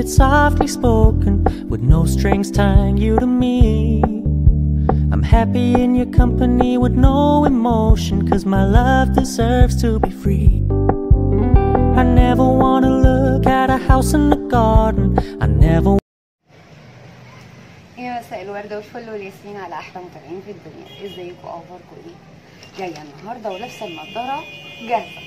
softly spoken with no strings tying you to me. I'm happy in your company with no emotion, cause my love deserves to be free. I never wanna look at a house in the garden. I never يا مساء الورد والفل والياسمين على احلى متابعين في الدنيا ازيكم اخباركم ايه جايه النهارده ولابسه النضاره جاهزه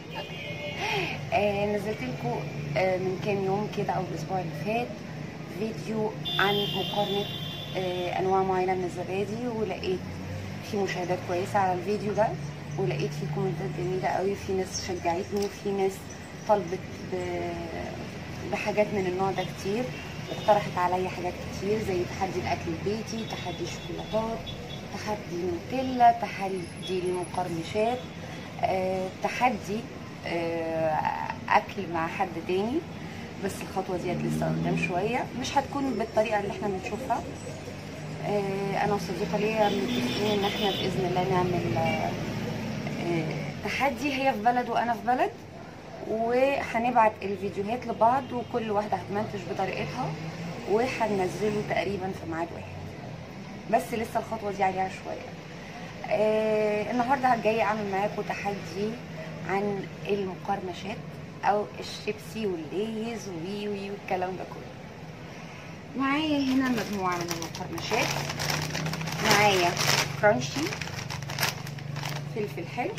آه نزلت لكم آه من كام يوم كده او الاسبوع اللي فات فيديو عن مقارنه آه انواع معينه من الزبادي ولقيت في مشاهدات كويسه على الفيديو ده ولقيت فيه كومنتات جميله قوي في ناس شجعتني وفي ناس طلبت ب- بحاجات من النوع ده كتير واقترحت عليا حاجات كتير زي تحدي الاكل البيتي تحدي الشوكولاتات تحدي نوتيلا تحدي المقرمشات آه، تحدي آه، اكل مع حد تاني بس الخطوه ديت لسه قدام شويه مش هتكون بالطريقه اللي احنا بنشوفها آه، انا وصديقه ليا متفقين ان احنا باذن الله نعمل آه، آه، تحدي هي في بلد وانا في بلد وهنبعت الفيديوهات لبعض وكل واحده هتمنتج بطريقتها وهننزله تقريبا في ميعاد واحد بس لسه الخطوه دي عليها شويه آه النهارده جايه اعمل معاكم تحدي عن المقرمشات او الشيبسي والليز وي وي والكلام ده كله معايا هنا مجموعه من المقرمشات معايا كرانشي فلفل حلو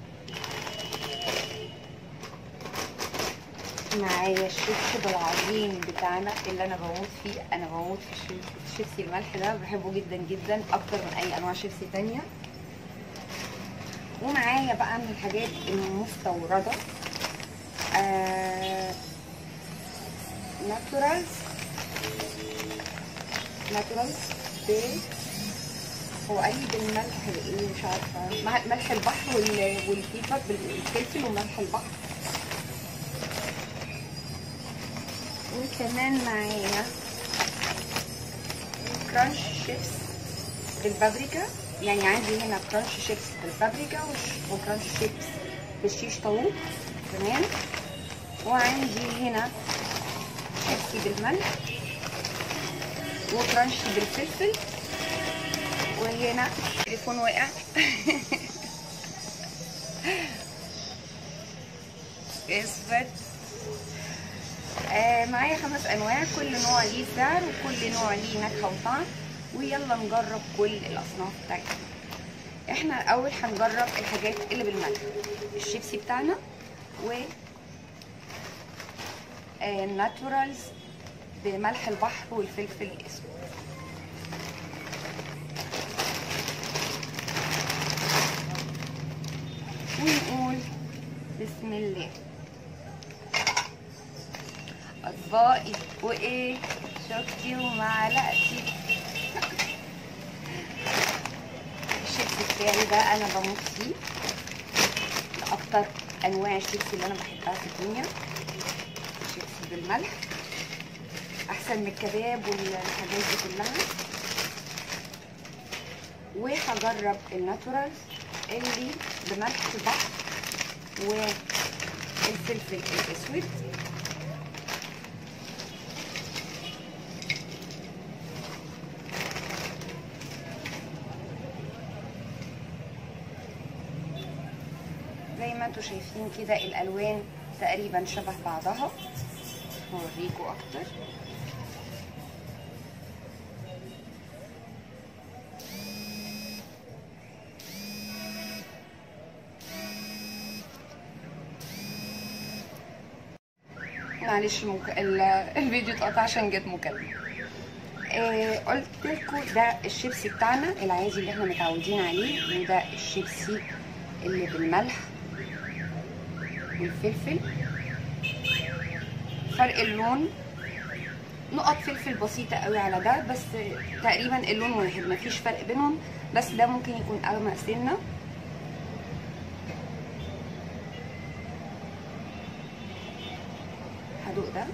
معايا الشيبسي العظيم بتاعنا اللي انا بموت فيه انا بموت في الشيب- الشيبسي الملح ده بحبه جدا جدا اكتر من اي انواع شيبسي تانية ومعايا بقى من الحاجات المستورده آه ناتورالز ناتورالز ب هو قال لي بالملح ايه مش عارفه مع- ملح البحر وال- والبيبر بالفلفل وملح البحر وكمان معايا كرانش شيبس بالبابريكا يعني عندي هنا كرانش شيبس بالبابريكا وش- وكرانش شيبس بالشيش طاووق تمام وعندي هنا شيبسي بالملح وكرانش بالفلفل وهنا التليفون وقع اسود آه معايا خمس انواع كل نوع ليه سعر وكل نوع ليه نكهه وطعم ويلا نجرب كل الاصناف بتاعتنا احنا الاول هنجرب الحاجات اللي بالملح الشيبسي بتاعنا و آه ناتورالز بملح البحر والفلفل الاسود ونقول بسم الله اطباقي وايه شوكتي ومعلقتي الشيبسي بتاعي ده انا بموت فيه ده اكتر انواع الشيبسي اللي انا بحبها في الدنيا الشيبسي بالملح احسن من الكباب والحاجات دي كلها وهجرب الناتورالز اللي بملح البحر والفلفل الاسود زي ما انتوا شايفين كده الالوان تقريبا شبه بعضها هوريكوا اكتر معلش مك... ال... الفيديو اتقطع عشان جت مكالمه آه قلت لكم ده الشيبسي بتاعنا العادي اللي احنا متعودين عليه وده الشيبسي اللي بالملح والفلفل فرق اللون نقط فلفل بسيطة قوي على ده بس تقريبا اللون واحد مفيش فرق بينهم بس ده ممكن يكون اغمق سنة هدوق ده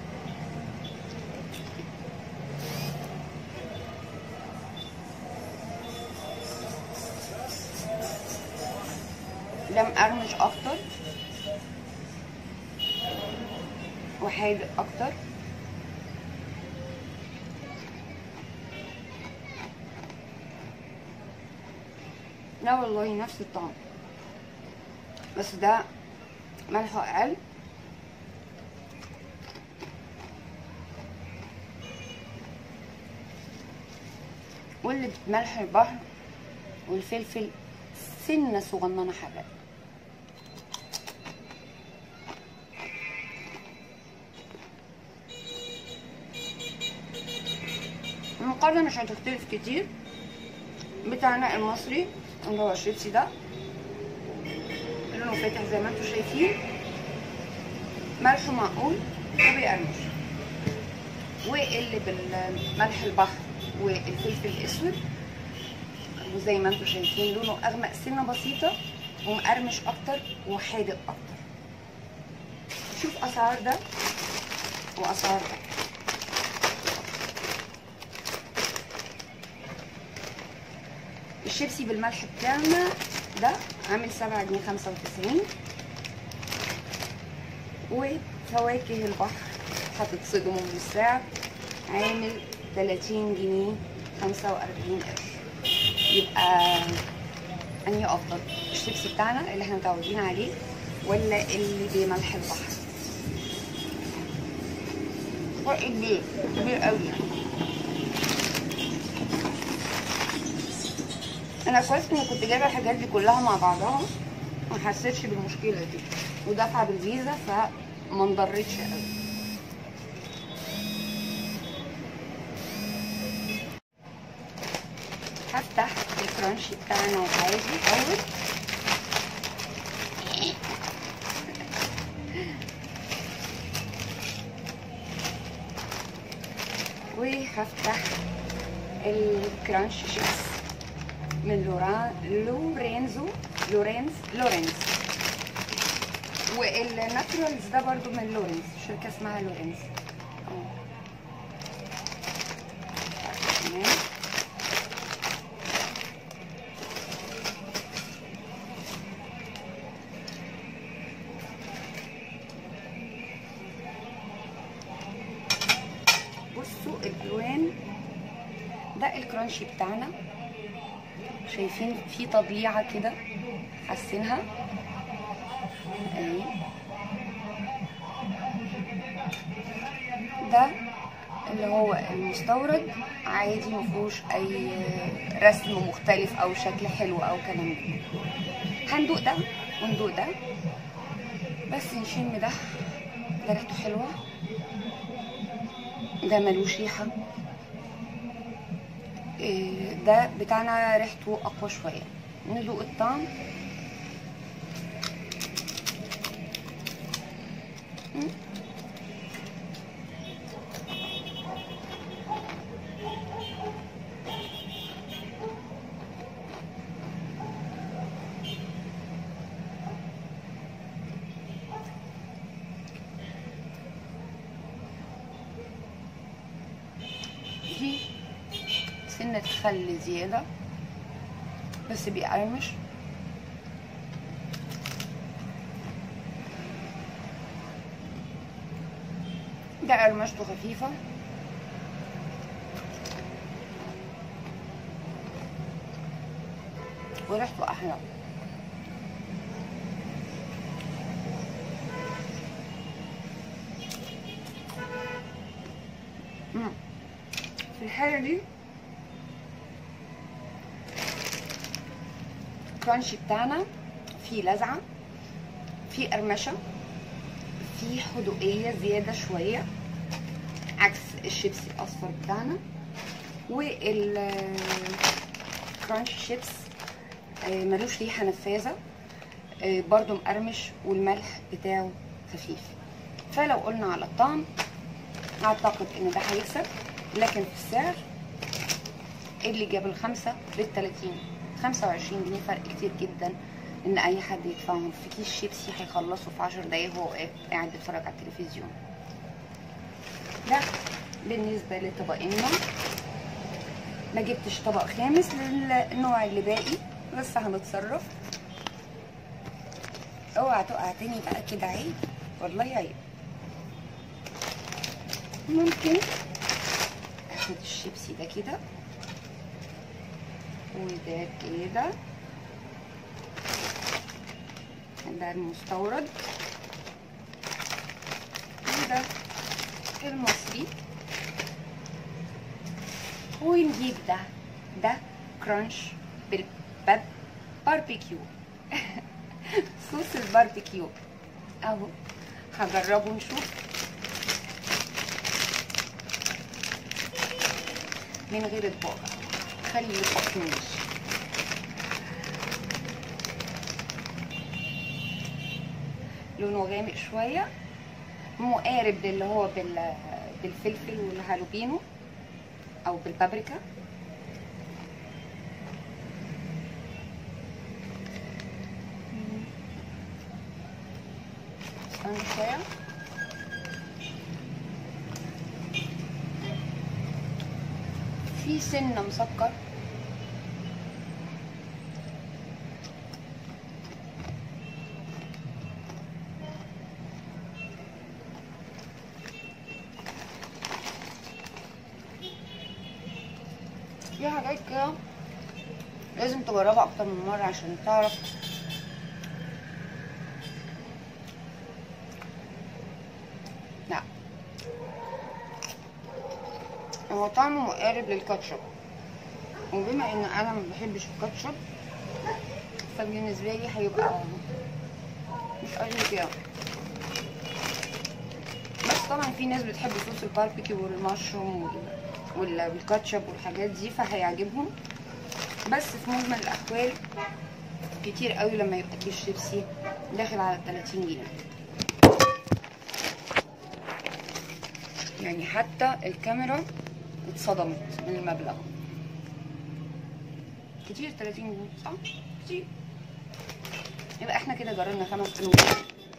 ده مقرمش اكتر وحادق اكتر لا والله نفس الطعم بس ده ملحه اقل واللي بملح البحر والفلفل سنة صغننة حبايب المقارنة مش هتختلف كتير بتاعنا المصري اللي هو الشيبسي ده لونه فاتح زي ما انتم شايفين ملحه معقول وبيقرمش واللي بالملح البحر والفلفل الاسود وزي ما انتم شايفين لونه اغمق سنه بسيطه ومقرمش اكتر وحادق اكتر شوف اسعار ده واسعار ده الشيبسي بالملح بتاعنا ده عامل سبعة جنيه خمسة وتسعين وفواكه البحر هتتصدموا من السعر عامل تلاتين جنيه خمسة وأربعين قرش يبقى أنهي أفضل الشيبسي بتاعنا اللي احنا متعودين عليه ولا اللي بملح البحر فرق كبير كبير قوي يعني انا كويس اني كنت جايبه الحاجات دي كلها مع بعضها ما حسيتش بالمشكله دي ودافعه بالفيزا فما انضرتش قوي هفتح الكرانشي بتاعنا العادي الاول وهفتح الكرانش شيبس من لوران لورينزو لورينز لورينز والناتشورالز ده برضو من لورينز شركة اسمها لورينز اه تمام بصوا الالوان ده الكرانشي بتاعنا شايفين في تضليعه كده حاسينها اهي ده اللي هو المستورد عادي مفيهوش اي رسم مختلف او شكل حلو او كلام ده هندوق ده وندوق ده بس نشم ده ده ريحته حلوه ده ملوش ريحه إيه ده بتاعنا ريحته اقوى شويه ندوق الطعم مم. دي سنة خل زيادة بس بيقرمش ده قرمشته خفيفة وريحته أحلى مم. في الحالة دي الكرانشي بتاعنا فيه لذعة فيه قرمشة فيه حدوقية زيادة شوية عكس الشيبسي الأصفر بتاعنا والكرانشي شيبس آه، ملوش ريحة نفاذة آه، برضو مقرمش والملح بتاعه خفيف فلو قلنا على الطعم اعتقد ان ده هيكسب لكن في السعر اللي جاب الخمسة بالتلاتين خمسة وعشرين جنيه فرق كتير جدا ان اي حد يدفعهم في كيس شيبسي هيخلصه في عشر دقايق وهو قاعد بيتفرج على التلفزيون ده بالنسبة لطبقنا ما جبتش طبق خامس للنوع اللي باقي بس هنتصرف اوعى تقع تاني بقى كده عيب والله عيب ممكن اخد الشيبسي ده كده وده كده ده المستورد وده المصري ونجيب ده ده كرانش بالباب باربيكيو صوص الباربيكيو اهو هجربه نشوف من غير اطباق خلي يطبخنيش لونه غامق شويه مقارب للي هو بال بالفلفل والهالوبينو او بالبابريكا استنى شويه في سنه مسكر في حاجات كده لازم تجربها اكتر من مره عشان تعرف لا هو طعمه مقارب للكاتشب وبما ان انا ما بحبش الكاتشب فبالنسبه لي هيبقى مش قوي كده بس طبعا في ناس بتحب صوص الباربيكيو والمشروم وال- وال- والكاتشب والحاجات دي فهيعجبهم بس في مجمل الاحوال كتير قوي لما يبقى كيس شيبسي داخل على 30 جنيه يعني حتى الكاميرا اتصدمت من المبلغ كتير 30 جنيه صح؟ كتير يبقى احنا كده جربنا خمس انواع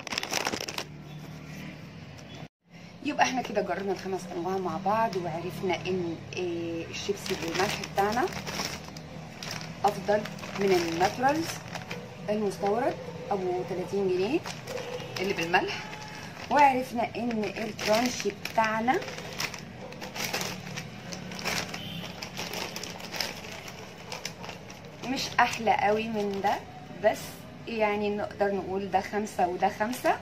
يبقى احنا كده جربنا الخمس انواع مع بعض وعرفنا ان إيه الشيبسي بالملح بتاعنا افضل من الناتورالز المستورد ابو 30 جنيه اللي بالملح وعرفنا ان الكرانشي بتاعنا مش احلى قوي من ده بس يعني نقدر نقول ده خمسة وده خمسة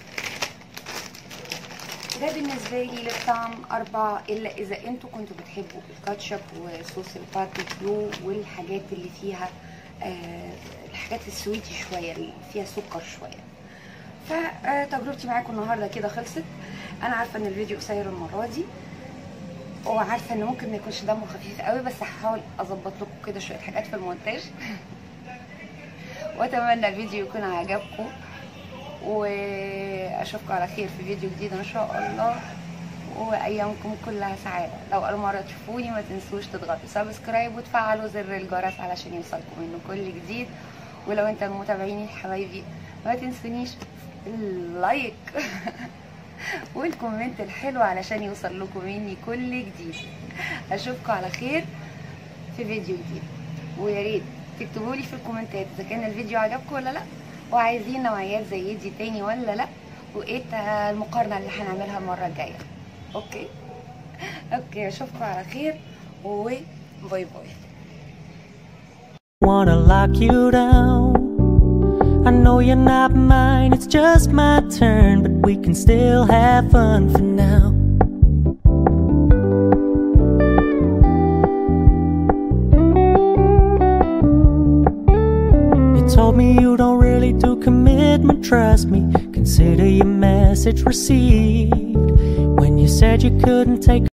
ده بالنسبة لي للطعم أربعة إلا إذا أنتوا كنتوا بتحبوا الكاتشب وصوص الباربيكيو والحاجات اللي فيها آه الحاجات السويتي شوية اللي فيها سكر شوية فتجربتي معاكم النهاردة كده خلصت أنا عارفة إن الفيديو قصير المرة دي وعارفة إن ممكن ما يكونش دمه خفيف قوي بس هحاول أظبط لكم كده شوية حاجات في المونتاج وأتمنى الفيديو يكون عجبكم واشوفكم على خير في فيديو جديد ان شاء الله وايامكم كلها سعاده لو اول مره تشوفوني ما تنسوش تضغطوا سبسكرايب وتفعلوا زر الجرس علشان يوصلكم منه كل جديد ولو انت من متابعيني حبايبي ما تنسونيش اللايك والكومنت الحلو علشان يوصل لكم مني كل جديد اشوفكم على خير في فيديو جديد ويا ريت تكتبوا لي في الكومنتات اذا كان الفيديو عجبكم ولا لا وعايزين نوعيات زي دي تاني ولا لا وايه المقارنه اللي هنعملها المره الجايه اوكي اوكي اشوفكم على خير وباي باي wanna lock you down. I know you're not mine, it's just my turn, but we can still have fun for now. You told me you don't really do commitment, trust me. Consider your message received. When you said you couldn't take